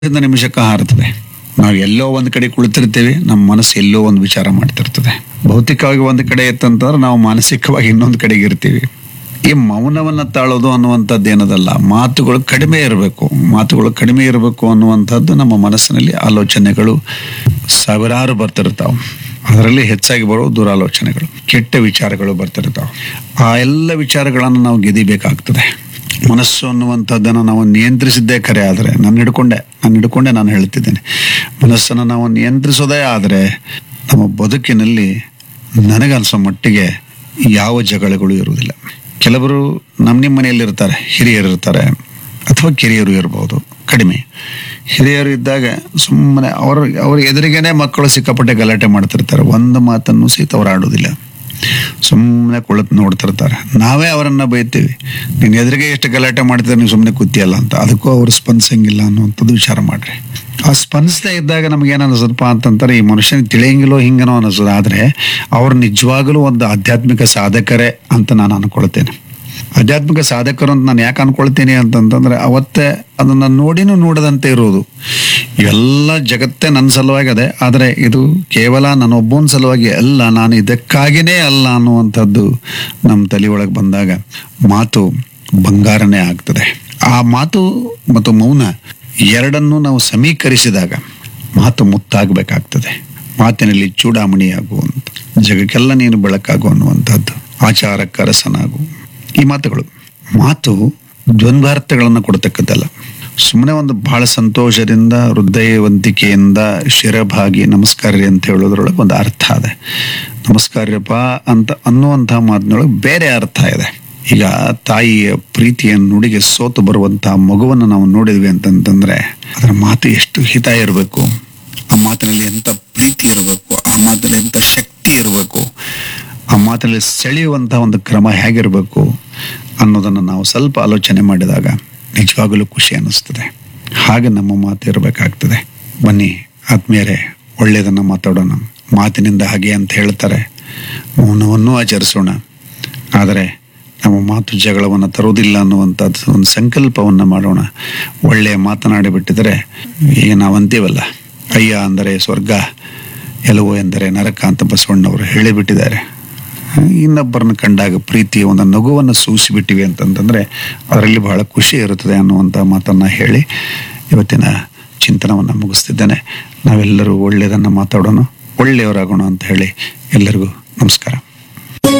ನಿಮಿಷದಿಂದ ನಿಮಿಷಕ್ಕೆ ಹಾರುತ್ತದೆ ನಾವು ಎಲ್ಲೋ ಒಂದು ಕಡೆ ಕುಳಿತಿರ್ತೀವಿ ನಮ್ಮ ಮನಸ್ಸು ಎಲ್ಲೋ ಒಂದು ವಿಚಾರ ಮಾಡ್ತಿರ್ತದೆ ಭೌತಿಕವಾಗಿ ಒಂದು ಕಡೆ ಇತ್ತಂತಂದ್ರೆ ನಾವು ಮಾನಸಿಕವಾಗಿ ಇನ್ನೊಂದು ಕಡೆಗೆ ಇರ್ತೀವಿ ಈ ಮೌನವನ್ನ ತಾಳೋದು ಅನ್ನುವಂಥದ್ದು ಏನದಲ್ಲ ಮಾತುಗಳು ಕಡಿಮೆ ಇರಬೇಕು ಮಾತುಗಳು ಕಡಿಮೆ ಇರಬೇಕು ಅನ್ನುವಂಥದ್ದು ನಮ್ಮ ಮನಸ್ಸಿನಲ್ಲಿ ಆಲೋಚನೆಗಳು ಸಾವಿರಾರು ಬರ್ತಿರ್ತಾವೆ ಅದರಲ್ಲಿ ಹೆಚ್ಚಾಗಿ ಬರೋ ದುರಾಲೋಚನೆಗಳು ಕೆಟ್ಟ ವಿಚಾರಗಳು ಬರ್ತಿರ್ತಾವೆ ಆ ಎಲ್ಲ ವಿಚಾರಗಳನ್ನು ನಾವು ಗೆದಿಬೇಕಾಗ್ತದೆ ಮನಸ್ಸು ಅನ್ನುವಂಥದ್ದನ್ನು ನಾವು ನಿಯಂತ್ರಿಸಿದ್ದೇ ಖರೆ ಆದರೆ ನಾನು ಹಿಡ್ಕೊಂಡೆ ನಾನು ಹಿಡ್ಕೊಂಡೆ ನಾನು ಹೇಳ್ತಿದ್ದೇನೆ ಮನಸ್ಸನ್ನು ನಾವು ನಿಯಂತ್ರಿಸೋದೇ ಆದರೆ ನಮ್ಮ ಬದುಕಿನಲ್ಲಿ ನನಗನ್ಸೋ ಮಟ್ಟಿಗೆ ಯಾವ ಜಗಳಗಳು ಇರುವುದಿಲ್ಲ ಕೆಲವರು ನಮ್ಮ ನಿಮ್ಮ ಮನೆಯಲ್ಲಿ ಇರ್ತಾರೆ ಹಿರಿಯರು ಇರ್ತಾರೆ ಅಥವಾ ಕಿರಿಯರು ಇರ್ಬೋದು ಕಡಿಮೆ ಹಿರಿಯರು ಇದ್ದಾಗ ಸುಮ್ಮನೆ ಅವ್ರ ಅವ್ರ ಎದುರಿಗೇನೆ ಮಕ್ಕಳು ಸಿಕ್ಕಾಪಟ್ಟೆ ಗಲಾಟೆ ಮಾಡ್ತಿರ್ತಾರೆ ಒಂದು ಮಾತನ್ನು ಸಹಿತ ಅವ್ರು ಆಡೋದಿಲ್ಲ ಸುಮ್ಮನೆ ಕುಳಿತು ನೋಡ್ತಿರ್ತಾರೆ ನಾವೇ ಅವರನ್ನ ಬೈತೀವಿ ನೀನು ಎದುರಿಗೆ ಎಷ್ಟು ಗಲಾಟೆ ಮಾಡ್ತಿದ್ರೆ ನೀವು ಸುಮ್ಮನೆ ಕೂತಿಯಲ್ಲ ಅಂತ ಅದಕ್ಕೂ ಅವ್ರು ಸ್ಪಂದಿಸಂಗಿಲ್ಲ ಅನ್ನುವಂಥದ್ದು ವಿಚಾರ ಮಾಡ್ರಿ ಆ ಸ್ಪಂದಿಸದೇ ಇದ್ದಾಗ ನಮ್ಗೆ ಏನು ಅನಿಸುತ್ತಪ್ಪ ಅಂತಂತಾರೆ ಈ ಮನುಷ್ಯನಿಗೆ ತಿಳಿಯಂಗಿಲ್ಲೋ ಹಿಂಗನೋ ಅನಿಸೋದು ಆದರೆ ಅವ್ರು ನಿಜವಾಗಲೂ ಒಂದು ಆಧ್ಯಾತ್ಮಿಕ ಸಾಧಕರೇ ಅಂತ ನಾನು ಅನ್ಕೊಳ್ತೇನೆ ಆಧ್ಯಾತ್ಮಿಕ ಸಾಧಕರು ಅಂತ ನಾನು ಯಾಕೆ ಅನ್ಕೊಳ್ತೀನಿ ಅಂತಂತಂದ್ರೆ ಅವತ್ತೇ ಅದನ್ನ ನೋಡಿನೂ ನೋಡದಂತೆ ಇರೋದು ಎಲ್ಲ ಜಗತ್ತೇ ನನ್ನ ಸಲುವಾಗಿ ಅದೇ ಆದರೆ ಇದು ಕೇವಲ ನನ್ನೊಬ್ಬನ ಸಲುವಾಗಿ ಅಲ್ಲ ನಾನು ಇದಕ್ಕಾಗಿನೇ ಅಲ್ಲ ಅನ್ನುವಂಥದ್ದು ನಮ್ಮ ತಲೆ ಒಳಗೆ ಬಂದಾಗ ಮಾತು ಬಂಗಾರನೇ ಆಗ್ತದೆ ಆ ಮಾತು ಮತ್ತು ಮೌನ ಎರಡನ್ನು ನಾವು ಸಮೀಕರಿಸಿದಾಗ ಮಾತು ಮುತ್ತಾಗಬೇಕಾಗ್ತದೆ ಮಾತಿನಲ್ಲಿ ಚೂಡಾಮಣಿಯಾಗುವಂಥ ಜಗಕ್ಕೆಲ್ಲ ನೀನು ಬೆಳಕಾಗು ಅನ್ನುವಂಥದ್ದು ಆಚಾರಕ್ಕೆ ಅರಸನಾಗು ಈ ಮಾತುಗಳು ಮಾತು ದ್ವಂದ್ವಾರ್ಥಗಳನ್ನು ಕೊಡ್ತಕ್ಕದ್ದಲ್ಲ ಸುಮ್ಮನೆ ಒಂದು ಬಹಳ ಸಂತೋಷದಿಂದ ಹೃದಯವಂತಿಕೆಯಿಂದ ಶಿರಭಾಗಿ ನಮಸ್ಕಾರ ರೀ ಅಂತ ಹೇಳೋದ್ರೊಳಗೆ ಒಂದು ಅರ್ಥ ಇದೆ ನಮಸ್ಕಾರಪ್ಪ ಅಂತ ಅನ್ನುವಂಥ ಮಾತಿನೊಳಗೆ ಬೇರೆ ಅರ್ಥ ಇದೆ ಈಗ ತಾಯಿಯ ಪ್ರೀತಿಯ ನುಡಿಗೆ ಸೋತು ಬರುವಂತಹ ಮಗುವನ್ನು ನಾವು ನೋಡಿದ್ವಿ ಅಂತಂತಂದ್ರೆ ಅದರ ಮಾತು ಎಷ್ಟು ಹಿತ ಇರಬೇಕು ಆ ಮಾತಿನಲ್ಲಿ ಎಂತ ಪ್ರೀತಿ ಇರಬೇಕು ಆ ಮಾತಿನಲ್ಲಿ ಎಂತ ಶಕ್ತಿ ಇರಬೇಕು ಆ ಮಾತಿನಲ್ಲಿ ಸೆಳೆಯುವಂತಹ ಒಂದು ಕ್ರಮ ಹೇಗಿರಬೇಕು ಅನ್ನೋದನ್ನು ನಾವು ಸ್ವಲ್ಪ ಆಲೋಚನೆ ಮಾಡಿದಾಗ ನಿಜವಾಗಲೂ ಖುಷಿ ಅನ್ನಿಸ್ತದೆ ಹಾಗೆ ನಮ್ಮ ಮಾತು ಇರಬೇಕಾಗ್ತದೆ ಬನ್ನಿ ಆತ್ಮೀಯರೇ ಒಳ್ಳೆಯದನ್ನು ಮಾತಾಡೋಣ ಮಾತಿನಿಂದ ಹಾಗೆ ಅಂತ ಹೇಳ್ತಾರೆ ಮೌನವನ್ನೂ ಆಚರಿಸೋಣ ಆದರೆ ನಮ್ಮ ಮಾತು ಜಗಳವನ್ನು ತರುವುದಿಲ್ಲ ಅನ್ನುವಂಥದ್ದು ಒಂದು ಸಂಕಲ್ಪವನ್ನು ಮಾಡೋಣ ಒಳ್ಳೆಯ ಮಾತನಾಡಿ ಬಿಟ್ಟಿದರೆ ಈಗ ನಾವು ಅಂತೀವಲ್ಲ ಅಯ್ಯ ಅಂದರೆ ಸ್ವರ್ಗ ಎಲುವು ಎಂದರೆ ನರಕ ಅಂತ ಬಸವಣ್ಣವರು ಹೇಳಿಬಿಟ್ಟಿದ್ದಾರೆ ಇನ್ನೊಬ್ಬರನ್ನ ಕಂಡಾಗ ಪ್ರೀತಿಯ ಒಂದು ನಗುವನ್ನು ಸೂಸಿಬಿಟ್ಟಿವಿ ಅಂತಂತಂದ್ರೆ ಅದರಲ್ಲಿ ಬಹಳ ಖುಷಿ ಇರುತ್ತದೆ ಅನ್ನುವಂಥ ಮಾತನ್ನ ಹೇಳಿ ಇವತ್ತಿನ ಚಿಂತನವನ್ನು ಮುಗಿಸ್ತಿದ್ದೇನೆ ನಾವೆಲ್ಲರೂ ಒಳ್ಳೆಯದನ್ನು ಮಾತಾಡೋಣ ಒಳ್ಳೆಯವರಾಗೋಣ ಅಂತ ಹೇಳಿ ಎಲ್ಲರಿಗೂ ನಮಸ್ಕಾರ